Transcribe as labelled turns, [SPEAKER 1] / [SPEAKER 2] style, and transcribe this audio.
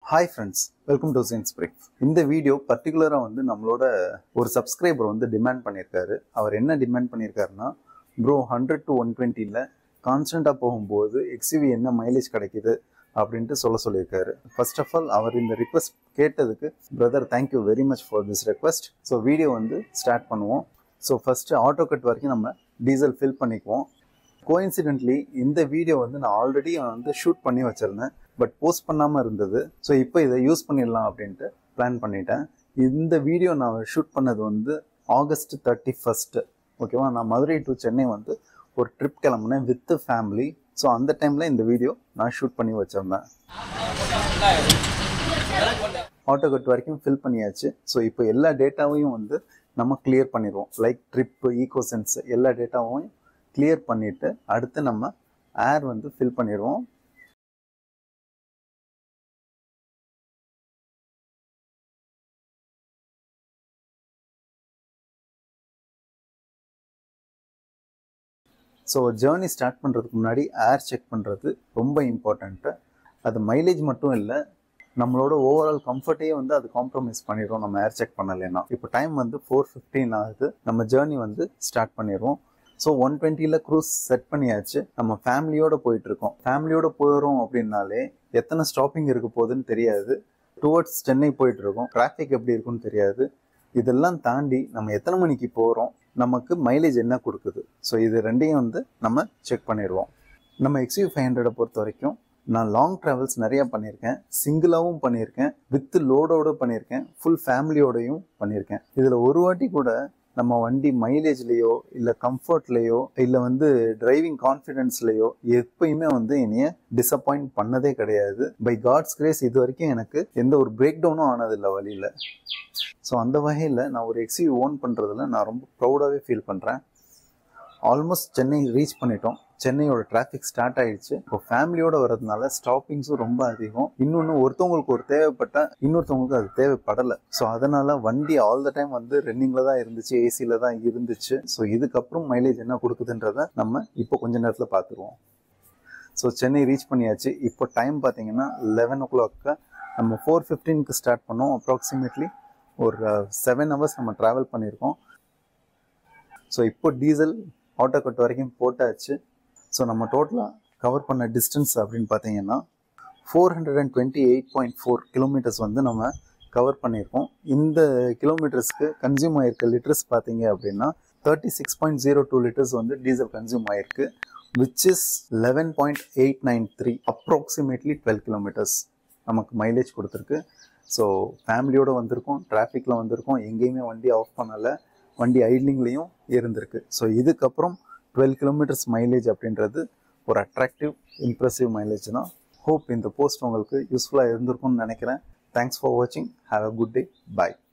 [SPEAKER 1] hi friends welcome to science break இந்த video பர்டிகுலராக வந்து நம்மளோட ஒரு சப்ஸ்கிரைபர் வந்து டிமாண்ட் பண்ணியிருக்காரு அவர் என்ன டிமாண்ட் பண்ணியிருக்காருன்னா ப்ரோ ஹண்ட்ரட் டு ஒன் டுவெண்ட்டியில் கான்ஸ்டண்ட்டாக போகும்போது எக்ஸிவி என்ன மைலேஜ் கிடைக்குது அப்படின்ட்டு சொல்ல சொல்லியிருக்காரு ஃபர்ஸ்ட் ஆஃப் ஆல் அவர் இந்த ரிக்வஸ்ட் கேட்டதுக்கு brother thank you very much for this request so video வந்து ஸ்டார்ட் பண்ணுவோம் ஸோ ஃபஸ்ட்டு ஆட்டோ கட் வரைக்கும் நம்ம டீசல் ஃபில் பண்ணிக்குவோம் கோயின்சிடென்ட்லி இந்த வீடியோ வந்து நான் ஆல்ரெடி வந்து ஷூட் பண்ணி வச்சுருந்தேன் பட் போஸ்ட் பண்ணாமல் இருந்தது ஸோ இப்போ இதை யூஸ் பண்ணிடலாம் அப்படின்ட்டு பிளான் பண்ணிட்டேன் இந்த வீடியோ நான் ஷூட் பண்ணது வந்து ஆகஸ்ட் தேர்ட்டி ஃபஸ்ட்டு ஓகேவா நான் மதுரை டு சென்னை வந்து ஒரு ட்ரிப் கிளம்புனேன் வித் ஃபேமிலி ஸோ அந்த டைமில் இந்த வீடியோ நான் ஷூட் பண்ணி வச்சுருந்தேன் ஆட்டோ கட் வரைக்கும் ஃபில் பண்ணியாச்சு ஸோ இப்போ எல்லா டேட்டாவையும் வந்து நம்ம கிளியர் பண்ணிடுவோம் லைக் ட்ரிப்பு ஈகோ சென்ஸ் எல்லா டேட்டாவும் கிளியர் பண்ணிவிட்டு அடுத்து நம்ம ஏர் வந்து ஃபில் பண்ணிடுவோம் ஸோ ஜேர்னி ஸ்டார்ட் பண்ணுறதுக்கு முன்னாடி ஏர் செக் பண்ணுறது ரொம்ப இம்பார்ட்டண்ட்டு அது மைலேஜ் மட்டும் இல்லை நம்மளோட ஓவரால் கம்ஃபர்ட்டையே வந்து அது காம்ப்ரமைஸ் பண்ணிடுவோம் நம்ம ஏர் செக் பண்ணலைன்னா இப்போ டைம் வந்து ஃபோர் ஃபிஃப்டீன் ஆகுது நம்ம ஜேர்னி வந்து ஸ்டார்ட் பண்ணிடுவோம் ஸோ ஒன் டுவெண்ட்டியில் க்ரூஸ் செட் பண்ணியாச்சு நம்ம ஃபேமிலியோட போயிட்டு இருக்கோம் ஃபேமிலியோட போயிடும் அப்படின்னாலே எத்தனை ஸ்டாப்பிங் இருக்க போகுதுன்னு தெரியாது டுவர்ட்ஸ் சென்னை போயிட்டு இருக்கோம் டிராஃபிக் எப்படி இருக்குன்னு தெரியாது இதெல்லாம் தாண்டி நம்ம எத்தனை மணிக்கு போகிறோம் நமக்கு மைலேஜ் என்ன கொடுக்குது ஸோ இது ரெண்டையும் வந்து நம்ம செக் பண்ணிடுவோம் நம்ம எக்ஸ்யூ ஃபைவ் ஹண்ட்ரடை பொறுத்த வரைக்கும் நான் லாங் ட்ராவல்ஸ் நிறையா பண்ணியிருக்கேன் சிங்கிளாகவும் பண்ணியிருக்கேன் வித் லோடோட பண்ணியிருக்கேன் ஃபுல் ஃபேமிலியோடையும் பண்ணியிருக்கேன் இதில் ஒரு வாட்டி கூட நம்ம வண்டி மைலேஜ்லேயோ இல்லை கம்ஃபர்ட்லேயோ இல்லை வந்து டிரைவிங் கான்ஃபிடென்ஸ்லேயோ எப்பயுமே வந்து என்னைய டிசப்பாயிண்ட் பண்ணதே கிடையாது பை காட்ஸ் கிரேஸ் இது வரைக்கும் எனக்கு எந்த ஒரு பிரேக் டவுனும் ஆனதில்லை வழியில் ஸோ அந்த வகையில் நான் ஒரு எக்ஸி ஓன் பண்ணுறதுல நான் ரொம்ப ப்ரௌடாகவே ஃபீல் பண்ணுறேன் ஆல்மோஸ்ட் சென்னை ரீச் பண்ணிட்டோம் சென்னையோட டிராஃபிக் ஸ்டார்ட் ஆயிடுச்சு இப்போ ஃபேமிலியோட வரதுனால ஸ்டாப்பிங்ஸும் ரொம்ப அதிகம் இன்னொன்று ஒருத்தவங்களுக்கு ஒரு தேவைப்பட்டா இன்னொருத்தவங்களுக்கு அது தேவைப்படலை ஸோ அதனால வண்டி ஆல் த டைம் வந்து ரன்னிங்கில் தான் இருந்துச்சு ஏசியில் தான் இருந்துச்சு ஸோ இதுக்கப்புறம் மைலேஜ் என்ன கொடுக்குதுன்றத நம்ம இப்போ கொஞ்ச நேரத்தில் பார்த்துருவோம் ஸோ சென்னை ரீச் பண்ணியாச்சு இப்போ டைம் பார்த்தீங்கன்னா லெவன் ஓ கிளாக்கு நம்ம ஃபோர் ஃபிஃப்டீனுக்கு ஸ்டார்ட் பண்ணோம் அப்ராக்சிமேட்லி ஒரு செவன் ஹவர்ஸ் நம்ம ட்ராவல் பண்ணியிருக்கோம் ஸோ இப்போ டீசல் ஆட்டோ கட் வரைக்கும் போட்டாச்சு ஸோ நம்ம டோட்டலாக கவர் பண்ண டிஸ்டன்ஸ் அப்படின்னு பார்த்தீங்கன்னா four hundred and twenty eight point four kilometres வந்து நம்ம கவர் பண்ணியிருக்கோம் இந்த கிலோமீட்டர்ஸ்க்கு கன்சியூம் ஆகிருக்க லிட்டர்ஸ் பார்த்தீங்க அப்படின்னா thirty six point zero two litres வந்து டீசல் கன்சியூம் ஆகிருக்கு which is eleven point eight nine three approximately twelve kilometres நமக்கு மைலேஜ் கொடுத்துருக்கு ஸோ ஃபேமிலியோடு வந்திருக்கோம் டிராஃபிக்கில் வந்திருக்கோம் எங்கேயுமே வண்டி ஆஃப் பண்ணலை வண்டி ஐட்லிங்லேயும் இருந்திருக்கு ஸோ இதுக்கப்புறம் டுவெல் கிலோமீட்டர்ஸ் மைலேஜ் அப்படின்றது ஒரு அட்ராக்டிவ் இம்ப்ரெசிவ் மைலேஜ் தான் ஹோப் இந்த போஸ்ட் உங்களுக்கு யூஸ்ஃபுல்லாக இருந்திருக்கும்னு நினைக்கிறேன் தேங்க்ஸ் ஃபார் வாட்சிங் have a good day bye